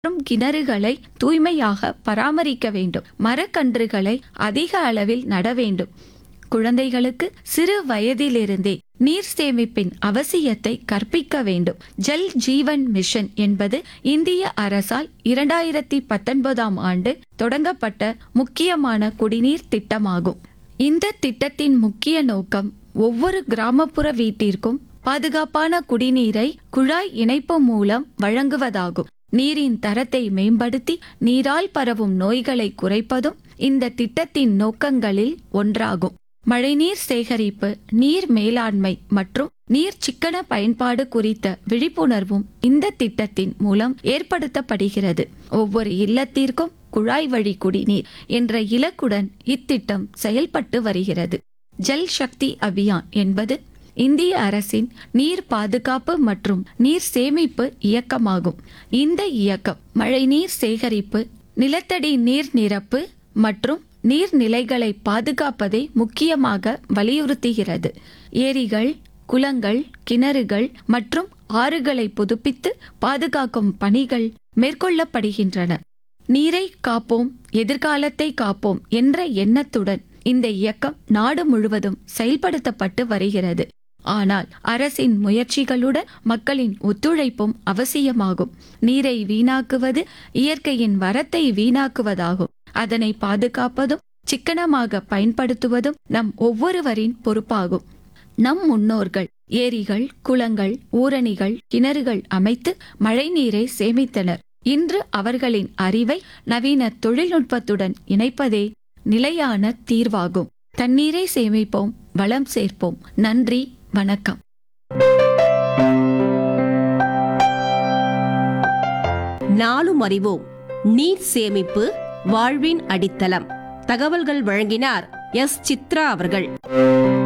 மற்றும் கிணறுகளை தூய்மையாக பராமரிக்க வேண்டும் மரக்கன்றுகளை அதிக அளவில் நட வேண்டும் குழந்தைகளுக்கு சிறு வயதிலிருந்தே நீர் சேமிப்பின் அவசியத்தை கற்பிக்க வேண்டும் ஜல் ஜீவன் மிஷன் என்பது இந்திய அரசால் இரண்டாயிரத்தி பத்தொன்பதாம் ஆண்டு தொடங்கப்பட்ட முக்கியமான குடிநீர் திட்டமாகும் இந்த திட்டத்தின் முக்கிய நோக்கம் ஒவ்வொரு கிராமப்புற வீட்டிற்கும் பாதுகாப்பான குடிநீரை குழாய் இணைப்பு மூலம் வழங்குவதாகும் நீரின் தரத்தை மேம்படுத்தி நீரால் பரவும் நோய்களை குறைப்பதும் இந்த திட்டத்தின் நோக்கங்களில் ஒன்றாகும் மழைநீர் சேகரிப்பு நீர் மேலாண்மை மற்றும் நீர் சிக்கன பயன்பாடு குறித்த விழிப்புணர்வும் இந்த திட்டத்தின் மூலம் ஏற்படுத்தப்படுகிறது ஒவ்வொரு இல்லத்திற்கும் குழாய் வழி குடிநீர் என்ற இலக்குடன் இத்திட்டம் செயல்பட்டு வருகிறது ஜல் சக்தி அபியான் என்பது இந்திய அரசின் நீர் பாதுகாப்பு மற்றும் நீர் சேமிப்பு இயக்கமாகும் இந்த இயக்கம் மழைநீர் சேகரிப்பு நிலத்தடி நீர் நிரப்பு மற்றும் நீர்நிலைகளை பாதுகாப்பதை முக்கியமாக வலியுறுத்துகிறது ஏரிகள் குளங்கள் கிணறுகள் மற்றும் ஆறுகளை புதுப்பித்து பாதுகாக்கும் பணிகள் மேற்கொள்ளப்படுகின்றன நீரை காப்போம் எதிர்காலத்தை காப்போம் என்ற எண்ணத்துடன் இந்த இயக்கம் நாடு முழுவதும் செயல்படுத்தப்பட்டு வருகிறது ஆனால் அரசின் முயற்சிகளுடன் மக்களின் ஒத்துழைப்பும் அவசியமாகும் நீரை வீணாக்குவது இயற்கையின் வரத்தை வீணாக்குவதாகும் அதனை பாதுகாப்பதும் சிக்கனமாக பயன்படுத்துவதும் நம் ஒவ்வொருவரின் பொறுப்பாகும் நம் முன்னோர்கள் ஏரிகள் குளங்கள் ஊரணிகள் கிணறுகள் அமைத்து மழைநீரை சேமித்தனர் இன்று அவர்களின் அறிவை நவீன தொழில்நுட்பத்துடன் இணைப்பதே நிலையான தீர்வாகும் தண்ணீரை சேமிப்போம் வளம் சேர்ப்போம் நன்றி வணக்கம் நாளும் அறிவோம் நீர் சேமிப்பு வாழ்வின் அடித்தளம் தகவல்கள் வழங்கினார் எஸ் சித்ரா அவர்கள்